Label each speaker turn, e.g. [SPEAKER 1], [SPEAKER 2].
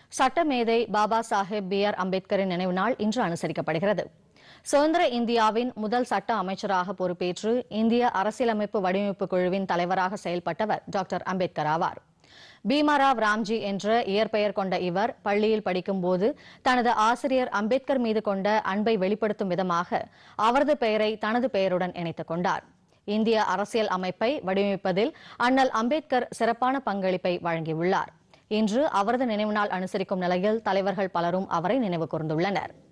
[SPEAKER 1] சட்டமேதை Baba Saheb B R அம்பேத்கரின் நினைவு நாள் இன்று அனுசரிக்கப்படுகிறது சுதந்திர இந்தியாவின் முதல் சட்ட அமைச்சராக பொறுப்பேற்று இந்திய அரசியலமைப்பு வடிவமைப்பு குழுவின் தலைவராக செயல்பட்டவர் டாக்டர் அம்பேத்கர் ஆவார் பீமாராவ் ராம்ஜி என்ற இயற்பெயர் கொண்ட இவர் பள்ளியில் படிக்கும்போது தனது ஆசிரியர் அம்பேத்கர் மீது கொண்ட அன்பை வெளிப்படுத்தும் விதமாக அவரது பெயரை தனது பெயருடன் இணைத்துக் கொண்டார் இந்திய அரசியல் அமைப்பை வடிவமைப்பதில் அண்ணல் அம்பேத்கர் சிறப்பான பங்களிப்பை வழங்கியுள்ளார் இன்று அவரது நினைவு நாள் அனுசரிக்கும் நிலையில் தலைவர்கள் பலரும் அவரை நினைவு கூர்ந்துள்ளனர்